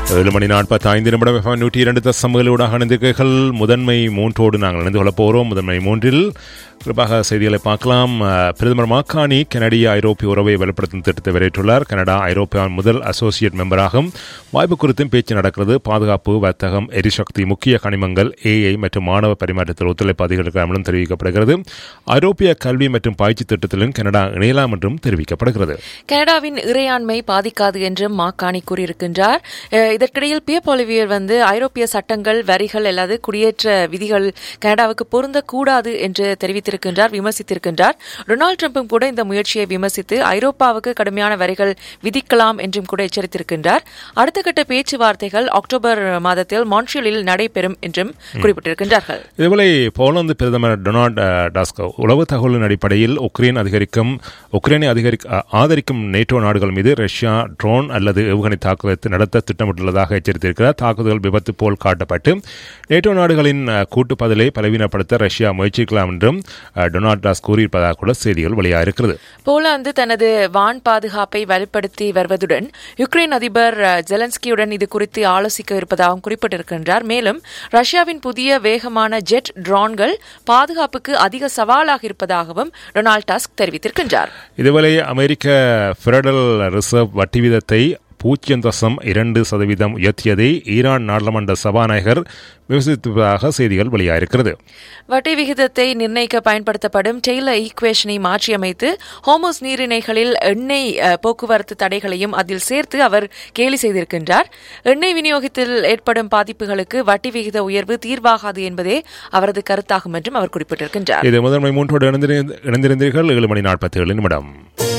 ஏழு மணி நாற்பத்தி ஐந்து நிமிடம் FM நூற்றி இரண்டு தசமகளூடாக இணைந்திருக்கிறீர்கள் முதன்மை மூன்றோடு நாங்கள் இணைந்து கொள்ளப் போகிறோம் முதன்மை மூன்றில் குறிப்பாக செய்திகளை பார்க்கலாம் அஹ், பிரதமர் மாக்கானி கனடிய ஐரோப்பிய உறவை வலுப்படுத்தும் திட்டத்தை வெளியிட்டுள்ளார் கனடா ஐரோப்பியாவின் முதல் அசோசியேட் மெம்பராகும் வாய்ப்பு குறித்தும் பேச்சு நடக்கிறது பாதுகாப்பு வர்த்தகம் எரிசக்தி முக்கிய கனிமங்கள் ஏஐ மற்றும் மாணவ பரிமாற்றத்தில் ஒத்துழைப்பு அதிகரிக்கலாம் என்றும் தெரிவிக்கப்படுகிறது ஐரோப்பிய கல்வி மற்றும் பயிற்சி திட்டத்திலும் கனடா இணையலாம் என்றும் தெரிவிக்கப்படுகிறது கனடாவின் இறையாண்மை பாதிக்காது என்றும் மாக்காணி கூறியிருக்கின்றார் அஹ், இதற்கிடையில் பியப் ஒலிவியர் வந்து ஐரோப்பிய சட்டங்கள் வரிகள் அல்லது குடியேற்ற விதிகள் கனடாவுக்கு பொருந்தக்கூடாது என்று தெரிவித்திருக்கின்றார் விமர்சித்திருக்கின்றார் டொனால்டு ட்ரம்பும் கூட இந்த முயற்சியை விமர்சித்து ஐரோப்பாவுக்கு கடுமையான வரிகள் விதிக்கலாம் என்றும் கூட எச்சரித்திருக்கின்றார் அடுத்த கட்ட பேச்சுவார்த்தைகள் அக்டோபர் மாதத்தில் மான்ட்ரியலில் நடைபெறும் என்றும் குறிப்பிட்டிருக்கின்றார்கள் இதேவேளை போலந்து பிரதமர் டொனால்ட் அஹ், டஸ்கோ உளவு தகவலின் அடிப்படையில் உக்ரைன் அதிகரிக்கும் உக்ரைனை அதிகரிக்க அஹ், ஆதரிக்கும் நேட்டோ நாடுகள் மீது ரஷ்யா ட்ரோன் அல்லது ஏவுகணை தாக்குதல் நடத்த திட்டமிட்டுள்ளதாக எச்சரித்திருக்கிறார் தாக்குதல் விபத்து போல் காட்டப்பட்டு நேட்டோ நாடுகளின் அஹ், கூட்டு பதிலை பலவீனப்படுத்த ரஷ்யா முயற்சிக்கலாம் என்றும் அஹ், டொனால்ட் டஸ்க் கூறியிருப்பதாக கூட செய்திகள் வெளியாகிருக்கிறது போலாந்து தனது வான் பாதுகாப்பை வலுப்படுத்தி வருவதுடன் யுக்ரைன் அதிபர் அஹ், ஜெலன்ஸ்கியுடன் இது குறித்து ஆலோசிக்க இருப்பதாகவும் குறிப்பிட்டிருக்கின்றார் மேலும் ரஷ்யாவின் புதிய வேகமான ஜெட் ட்ரோன்கள் பாதுகாப்புக்கு அதிக சவாலாக இருப்பதாகவும் டொனால்ட் டஸ்க் தெரிவித்திருக்கின்றார் இதுவரை அமெரிக்க ஃபெடரல் ரிசர்வ் வட்டி வீதத்தை பூஜ்ஜியம் தசம் இரண்டு சதவீதம் உயர்த்தியதை ஈரான் நாடாளுமன்ற சபாநாயகர் விமர்சித்ததாக செய்திகள் வெளியாயிருக்கிறது வட்டி விகிதத்தை நிர்ணயிக்க பயன்படுத்தப்படும் டெய்லர் ஈக்குவேஷனை மாற்றியமைத்து ஹோமோஸ் நீரிணைகளில் எண்ணெய் அஹ், போக்குவரத்து தடைகளையும் அதில் சேர்த்து அவர் கேலி செய்திருக்கின்றார் எண்ணெய் விநியோகத்தில் ஏற்படும் பாதிப்புகளுக்கு வட்டி விகித உயர்வு தீர்வாகாது என்பதே அவரது கருத்தாகும் என்றும் அவர் குறிப்பிட்டிருக்கின்றார் இது முதன்மை மூன்றோடு இணைந்திருந்த- இணைந்திருந்தீர்கள் ஏழு மணி நாற்பத்தி ஏழு நிமிடம்